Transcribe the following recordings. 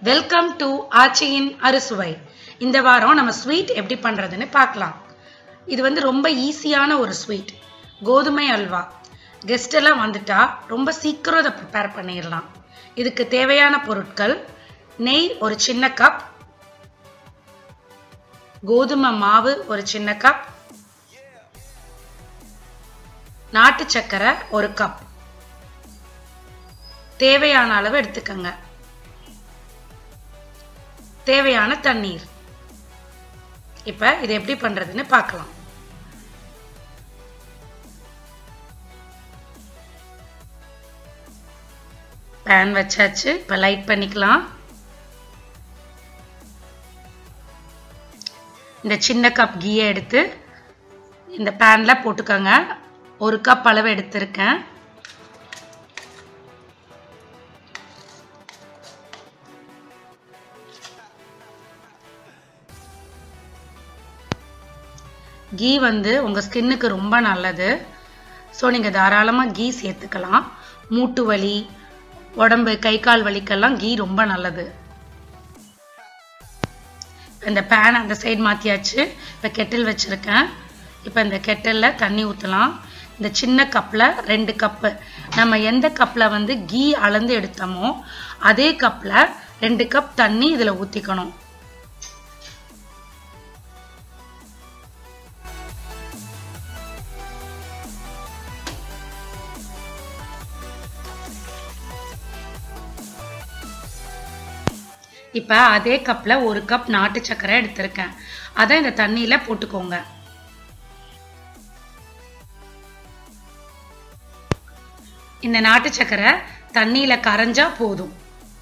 welcome to ஆச்சியின் அறுசுவை இந்த வாரம் நம்ம ஸ்வீட் எப்படி பண்றதுன்னு பார்க்கலாம் இது வந்து ரொம்ப ஈஸியான ஒரு ஸ்வீட் கோதுமை அல்வா கெஸ்ட் எல்லாம் வந்துட்டா ரொம்ப சீக்கிரம் இதை ப்ரிப்பேர் பண்ணிடலாம் இதுக்கு தேவையான பொருட்கள் நெய் ஒரு சின்ன கப் கோதுமை மாவு ஒரு சின்ன கப் நாட்டு சக்கரை ஒரு கப் தேவையான அளவு எடுத்துக்கங்க தேவையான தண்ணீர் இப்ப இது எப்படி பண்றதுன்னு பார்க்கலாம் பேன் வச்சாச்சு இப்ப லைட் பண்ணிக்கலாம் இந்த சின்ன கப் கீயை எடுத்து இந்த பேன்ல போட்டுக்கோங்க ஒரு கப் அளவு எடுத்திருக்கேன் கீ வந்து உங்கள் ஸ்கின்னுக்கு ரொம்ப நல்லது ஸோ நீங்கள் தாராளமாக கீ சேர்த்துக்கலாம் மூட்டு வலி உடம்பு கை கால் வலிக்கெல்லாம் கீ ரொம்ப நல்லது இந்த பேன் அந்த சைடு மாற்றியாச்சு இப்போ கெட்டில் வச்சுருக்கேன் இப்போ இந்த கெட்டலில் தண்ணி ஊற்றலாம் இந்த சின்ன கப்பில் ரெண்டு கப்பு நம்ம எந்த கப்பில் வந்து கீ அளந்து எடுத்தோமோ அதே கப்பில் ரெண்டு கப் தண்ணி இதில் ஊற்றிக்கணும் இப்போ அதே கப்பில் ஒரு கப் நாட்டு சர்க்கரை எடுத்திருக்கேன் அதை இந்த தண்ணியில் போட்டுக்கோங்க இந்த நாட்டு சர்க்கரை தண்ணியில் கரைஞ்சா போதும்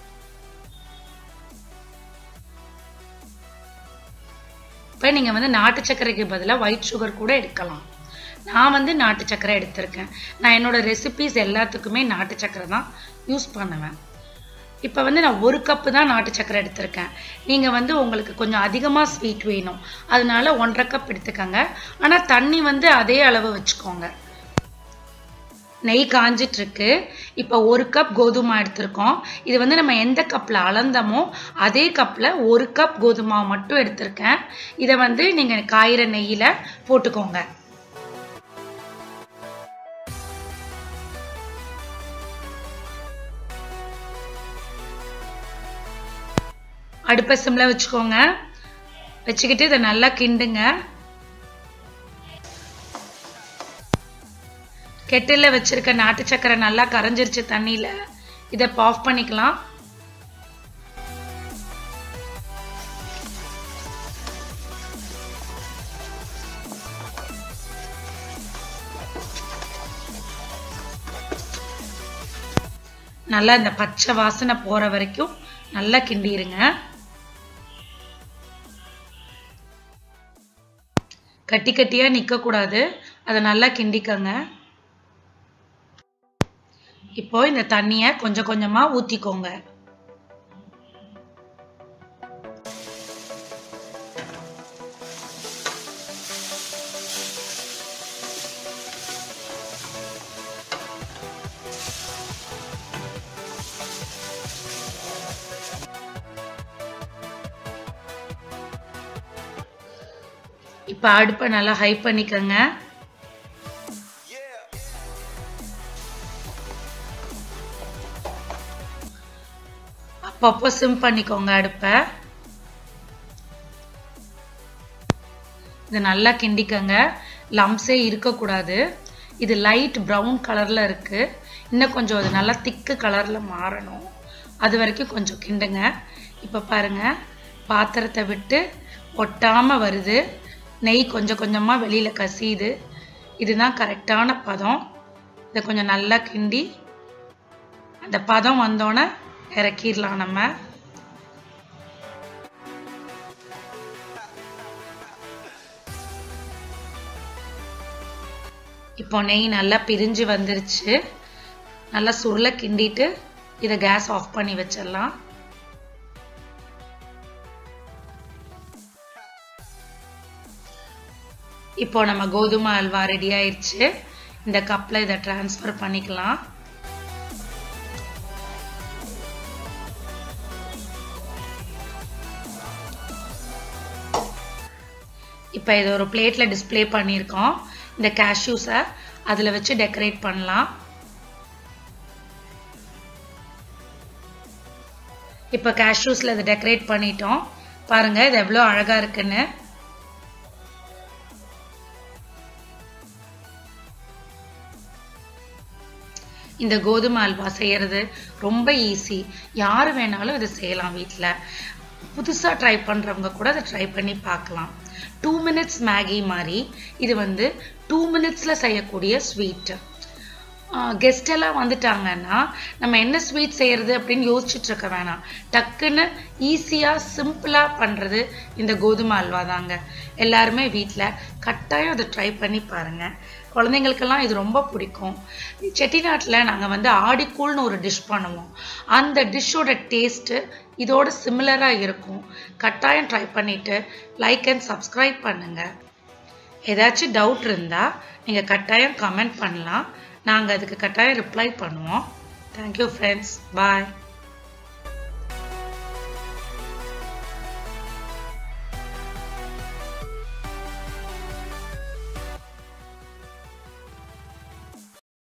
இப்போ நீங்கள் வந்து நாட்டு சர்க்கரைக்கு பதிலாக ஒயிட் சுகர் கூட எடுக்கலாம் நான் வந்து நாட்டு சர்க்கரை எடுத்திருக்கேன் நான் என்னோட ரெசிபிஸ் எல்லாத்துக்குமே நாட்டு சர்க்கரை தான் யூஸ் பண்ணுவேன் இப்போ வந்து நான் ஒரு கப்பு தான் நாட்டு சக்கரை எடுத்திருக்கேன் நீங்கள் வந்து உங்களுக்கு கொஞ்சம் அதிகமாக ஸ்வீட் வேணும் அதனால ஒன்றரை கப் எடுத்துக்கோங்க ஆனால் தண்ணி வந்து அதே அளவு வச்சுக்கோங்க நெய் காஞ்சிட்டு இருக்கு இப்போ ஒரு கப் கோதுமை எடுத்திருக்கோம் இது வந்து நம்ம எந்த கப்பில் அளந்தமோ அதே கப்பில் ஒரு கப் கோதுமை மட்டும் எடுத்திருக்கேன் இதை வந்து நீங்கள் காயிற நெய்யில் போட்டுக்கோங்க அடுப்பை சிம்ல வச்சுக்கோங்க வச்சுக்கிட்டு இதை நல்லா கிண்டுங்க கெட்டில் வச்சிருக்க நாட்டு சக்கரை நல்லா கரைஞ்சிருச்சு தண்ணியில இதை ஆஃப் பண்ணிக்கலாம் நல்லா இந்த பச்சை வாசனை போற வரைக்கும் நல்லா கிண்டிருங்க கட்டி கட்டியா நிக்க கூடாது அதை நல்லா கிண்டிக்கங்க இப்போ இந்த தண்ணிய கொஞ்சம் கொஞ்சமா ஊத்திக்கோங்க இப்போ அடுப்பை நல்லா ஹை பண்ணிக்கோங்க அப்பப்போ சிம் பண்ணிக்கோங்க அடுப்பை இது நல்லா கிண்டிக்கங்க லம்ஸே இருக்கக்கூடாது இது லைட் ப்ரௌன் கலரில் இருக்கு இன்னும் கொஞ்சம் அது நல்லா திக்கு கலரில் மாறணும் அது வரைக்கும் கொஞ்சம் கிண்டுங்க இப்போ பாருங்க பாத்திரத்தை விட்டு ஒட்டாமல் வருது நெய் கொஞ்சம் கொஞ்சமாக வெளியில் கசியுது இதுதான் கரெக்டான பதம் இதை கொஞ்சம் நல்லா கிண்டி அந்த பதம் வந்தோடனே இறக்கிடலாம் நம்ம இப்போ நெய் நல்லா பிரிஞ்சு வந்துருச்சு நல்லா சுருளை கிண்டிட்டு இதை கேஸ் ஆஃப் பண்ணி வச்சிடலாம் இப்போ நம்ம கோதுமை அல்வா ரெடி ஆயிடுச்சு இந்த கப்பில் இதை ட்ரான்ஸ்ஃபர் பண்ணிக்கலாம் இப்போ இதை ஒரு பிளேட்டில் டிஸ்ப்ளே பண்ணியிருக்கோம் இந்த கேஷ்யூஸை அதில் வச்சு டெக்கரேட் பண்ணலாம் இப்போ கேஷ்யூஸில் இதை டெக்கரேட் பண்ணிட்டோம் பாருங்க இது எவ்வளோ அழகாக இருக்குன்னு இந்த கோதுமை அல்வா செய்யறது ரொம்ப ஈஸி யார் வேணாலும் இதை செய்யலாம் வீட்டில் புதுசாக ட்ரை பண்ணுறவங்க கூட அதை ட்ரை பண்ணி பார்க்கலாம் டூ மினிட்ஸ் மேகி மாதிரி இது வந்து டூ மினிட்ஸில் செய்யக்கூடிய ஸ்வீட்டு கெஸ்ட் எல்லாம் வந்துட்டாங்கன்னா நம்ம என்ன ஸ்வீட் செய்யறது அப்படின்னு யோசிச்சுட்டு இருக்க வேணாம் டக்குன்னு ஈஸியாக சிம்பிளாக பண்ணுறது இந்த கோதுமை அல்வா தாங்க எல்லாருமே வீட்டில் கட்டாயம் அதை ட்ரை பண்ணி பாருங்க குழந்தைங்களுக்கெல்லாம் இது ரொம்ப பிடிக்கும் செட்டிநாட்டில் நாங்கள் வந்து ஆடிக்கூழ்னு ஒரு டிஷ் பண்ணுவோம் அந்த டிஷ்ஷோட டேஸ்ட்டு இதோட சிமிலராக இருக்கும் கட்டாயம் ட்ரை பண்ணிட்டு லைக் அண்ட் சப்ஸ்கிரைப் பண்ணுங்க ஏதாச்சும் டவுட் இருந்தால் நீங்கள் கட்டாயம் கமெண்ட் பண்ணலாம் நாங்கள் அதுக்கு கட்டாயம் ரிப்ளை பண்ணுவோம் தேங்க்யூ ஃப்ரெண்ட்ஸ் பாய்